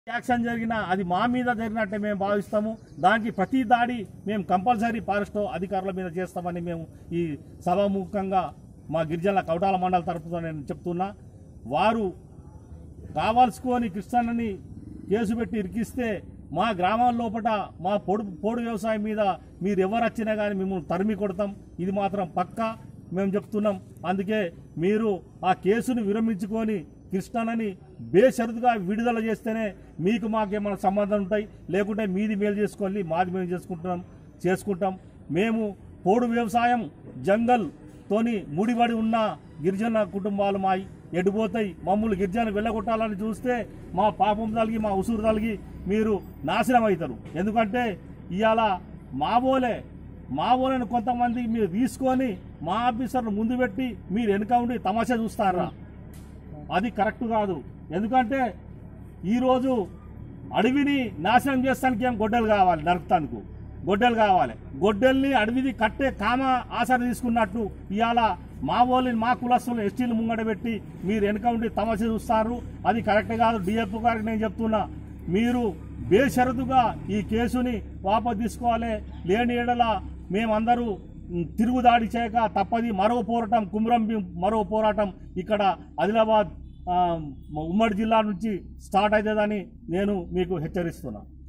action జరిగినా అది మా మీద జరిగినట్టే మేము భావిస్తాము దానికి ప్రతి దాడి మేము కంపల్సరీ ఫారెస్ట్ అధికారుల మీద చేస్తామని మేము ఈ సభాముఖంగా మా గిరిజనుల కౌటాల మండల తరపున నేను చెప్తున్నా వారు కావాల్సుకొని కృష్ణన్నని కేసు పెట్టి ఇరికిస్తే మా గ్రామం లోపల మా పొడు పోడు వ్యవసాయం మీద మీరు ఎవరు వచ్చినా కానీ మిమ్మల్ని తరిమి కొడతాం ఇది మాత్రం పక్కా మేము చెప్తున్నాం అందుకే మీరు ఆ కేసును విరమించుకొని కృష్ణన్నని బేషరతుగా విడుదల చేస్తేనే మీకు మాకేమైనా సంబంధం ఉంటాయి లేకుంటే మీది మేలు చేసుకోవాలి మాది మేము చేసుకుంటున్నాం చేసుకుంటాం మేము పోడు వ్యవసాయం జంగల్ తోని ముడిపడి ఉన్న గిరిజన కుటుంబాలు మా ఎడిపోతాయి మమ్మల్ని గిరిజన వెళ్ళగొట్టాలని చూస్తే మా పాపం తలిగి మా ఉసురు తలిగి మీరు నాశనం అవుతారు ఎందుకంటే ఇవాళ మావోలే మావోలని కొంతమంది మీరు తీసుకొని మా ఆఫీసర్లు ముందు పెట్టి మీరు వెనుక ఉండి తమాషా చూస్తారా అది కరెక్ట్ కాదు ఎందుకంటే ఈరోజు అడవిని నాశనం చేస్తానికి ఏం గొడ్డలు కావాలి నరుకుతానికి గొడ్డలు కావాలి గొడ్డల్ని అడవిది కట్టే కామ ఆసర తీసుకున్నట్టు ఇవాళ మా వాళ్ళని మా కులస్తులు ఎస్టీలు ముంగడ పెట్టి మీరు వెనక ఉండి తమాషా చూస్తారు అది కరెక్ట్ కాదు డిఎఫ్ గారికి నేను చెప్తున్నా మీరు బేషరతుగా ఈ కేసుని వాపసు తీసుకోవాలి లేని ఎడల మేమందరూ ఉమ్, తిరుగుదాడి చేయక తప్పది మరో పోరాటం కుమ్రం భీం మరో పోరాటం ఇక్కడ ఆదిలాబాద్ ఆ, ఉమ్మడి జిల్లా నుంచి స్టార్ట్ అవుతుందని నేను మీకు హెచ్చరిస్తున్నా